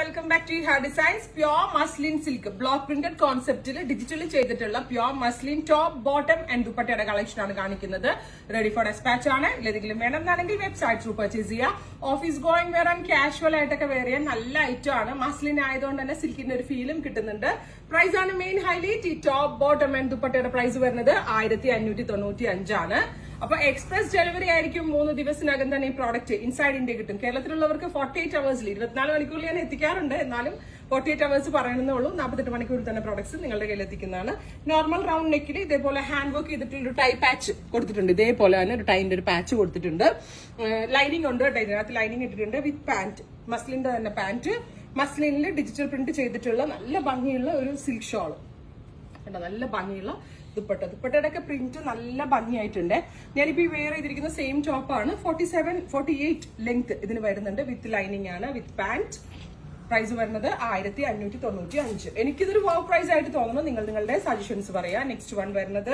welcome back to hair designs pure muslin silk block printed കോൺസെപ്റ്റിൽ digitally ചെയ്തിട്ടുള്ള pure muslin top bottom and ദുപ്പട്ടയുടെ collection ആണ് കാണിക്കുന്നത് ready for despatch ആണ് ഏതെങ്കിലും വേണമെന്നാണെങ്കിൽ വെബ്സൈറ്റ് ത്രൂ പർച്ചേസ് ചെയ്യാം office going wear and casual ആയിട്ടൊക്കെ വെയർ ചെയ്യാൻ നല്ല ഐറ്റം ആണ് മസ്ലിൻ ആയതുകൊണ്ട് തന്നെ സിൽക്കിന്റെ ഒരു ഫീലും കിട്ടുന്നുണ്ട് പ്രൈസ് ആണ് മെയിൻ ഹൈലൈറ്റ് ഈ ടോപ്പ് ബോട്ടം ആൻഡ് ദുപ്പട്ടയുടെ പ്രൈസ് വരുന്നത് ആയിരത്തി അഞ്ഞൂറ്റി തൊണ്ണൂറ്റി അഞ്ചാണ് അപ്പൊ എക്സ്പ്രസ് ഡെലിവറി ആയിരിക്കും മൂന്ന് ദിവസത്തിനകം തന്നെ ഈ പ്രോഡക്റ്റ് ഇൻസൈഡ് ഇന്ത്യ കിട്ടും കേരളത്തിലുള്ളവർക്ക് ഫോർട്ടി എയ്റ്റ് അവേഴ്സിൽ ഇരുപത്തിനാല് മണിക്കൂറിൽ ഞാൻ എത്തിക്കാറുണ്ട് എന്നാലും ഫോർട്ടി എയ്റ്റ് അവേഴ്സ് പറയണമെന്നേ ഉള്ളൂ നാൽപ്പത്തെട്ട് മണിക്കൂറിൽ തന്നെ പ്രോഡക്ട്സ് നിങ്ങളുടെ കയ്യിൽ എത്തിക്കുന്നതാണ് നോർമൽ റൗണ്ട് നെക്കിൽ ഇതേപോലെ ഹാൻഡ് വർക്ക് ചെയ്തിട്ടുള്ള ഒരു ടൈ പാച്ച് കൊടുത്തിട്ടുണ്ട് ഇതേപോലെ തന്നെ ഒരു ടൈന്റെ ഒരു പാച്ച് കൊടുത്തിട്ടുണ്ട് ലൈനിങ് ഉണ്ട് കേട്ടോ ഇതിനകത്ത് ലൈനിങ് ഇട്ടിട്ടുണ്ട് വിത്ത് പാന്റ് മസ്ലിന്റെ തന്നെ പാന്റ് മസ്ലിനിൽ ഡിജിറ്റൽ പ്രിന്റ് ചെയ്തിട്ടുള്ള നല്ല ഭംഗിയുള്ള ഒരു സിൽക്ക് ഷോള് കണ്ടോ നല്ല ഭംഗിയുള്ള ദുപ്പട്ട ദുപ്പട്ടയുടെ ഒക്കെ പ്രിന്റ് നല്ല ഭംഗിയായിട്ടുണ്ട് ഞാനിപ്പോ ഈ വെയർ ചെയ്തിരിക്കുന്ന സെയിം ടോപ്പാണ് forty seven forty eight length ഇതിന് വരുന്നുണ്ട് വിത്ത് ലൈനിങ് ആണ് വിത്ത് പാന്റ് പ്രൈസ് വരുന്നത് ആയിരത്തി അഞ്ഞൂറ്റി തൊണ്ണൂറ്റി അഞ്ച് എനിക്കിതൊരു വോ പ്രൈസ് ആയിട്ട് തോന്നുന്നു നിങ്ങൾ നിങ്ങളുടെ സജഷൻസ് പറയാം നെക്സ്റ്റ് വൺ വരുന്നത്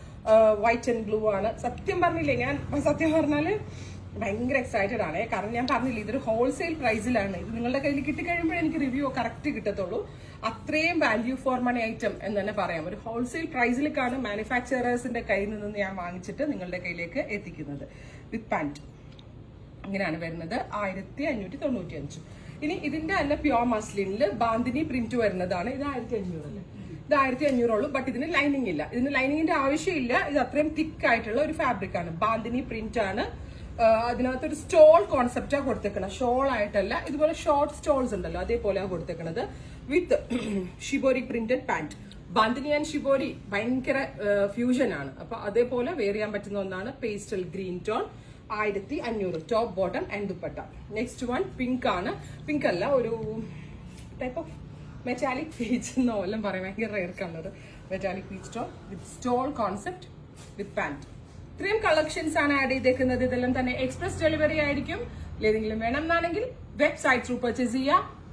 വൈറ്റ് ആൻഡ് ബ്ലൂ ആണ് സത്യം പറഞ്ഞില്ലേ ഞാൻ സത്യം പറഞ്ഞാല് ഭയങ്കര എക്സൈറ്റഡ് ആണ് കാരണം ഞാൻ പറഞ്ഞില്ല ഇതൊരു ഹോൾസെയിൽ പ്രൈസിലാണ് ഇത് നിങ്ങളുടെ കയ്യിൽ കിട്ടിക്കഴിയുമ്പോൾ എനിക്ക് റിവ്യൂ കറക്റ്റ് കിട്ടത്തുള്ളൂ അത്രയും വാല്യൂ ഫോർ മണി ഐറ്റം എന്ന് തന്നെ പറയാം ഒരു ഹോൾസെയിൽ പ്രൈസിലേക്കാണ് മാനുഫാക്ചറേഴ്സിന്റെ കയ്യിൽ നിന്ന് ഞാൻ വാങ്ങിച്ചിട്ട് നിങ്ങളുടെ കയ്യിലേക്ക് എത്തിക്കുന്നത് വിത്ത് പാൻറ്റ് ഇങ്ങനെയാണ് വരുന്നത് ആയിരത്തി അഞ്ഞൂറ്റി തൊണ്ണൂറ്റി അഞ്ച് ഇനി ഇതിന്റെ തന്നെ പ്യോർ മസ്ലിനിൽ ബാന്തിനി പ്രിന്റ് വരുന്നതാണ് ഇത് ആയിരത്തി അഞ്ഞൂറല്ലേ ഇത് ആയിരത്തി അഞ്ഞൂറുള്ളൂ ബട്ട് ഇതിന് ലൈനിങ് ഇല്ല ഇതിന് ലൈനിങ്ങിന്റെ ആവശ്യമില്ല ഇത് അത്രയും തിക്ക് ആയിട്ടുള്ള ഒരു ഫാബ്രിക് ആണ് ബാന്തിനി പ്രിന്റ് ആണ് ആഹ് അതിനകത്ത് ഒരു സ്റ്റോൾ കോൺസെപ്റ്റാണ് കൊടുത്തേക്കണം ഷോൾ ആയിട്ടല്ല ഇതുപോലെ ഷോർട്ട് സ്റ്റോൾസ് ഉണ്ടല്ലോ അതേപോലെയാണ് കൊടുത്തേക്കണത് with shibori printed pant bandhani and shibori ഭയങ്കര ഫ്യൂഷൻ ആണ് അപ്പൊ അതേപോലെ വെയർ ചെയ്യാൻ പറ്റുന്ന ഒന്നാണ് പേസ്റ്റൽ ഗ്രീൻ ടോൺ ആയിരത്തി അഞ്ഞൂറ് top bottom and dupatta next one pink ആണ് പിങ്ക് അല്ല ഒരു ടൈപ്പ് ഓഫ് മെറ്റാലിക് പീച്ച് എന്നോ എല്ലാം പറയാം ഭയങ്കര rare colour metallic peach tone with stole concept with pant ഇത്രയും കളക്ഷൻസ് ആണ് ആഡ് ചെയ്തേക്കുന്നത് ഇതെല്ലാം തന്നെ എക്സ്പ്രസ് ഡെലിവറി ആയിരിക്കും ഏതെങ്കിലും വേണം എന്നാണെങ്കിൽ വെബ്സൈറ്റ് ത്രൂ പർച്ചേസ് ചെയ്യുക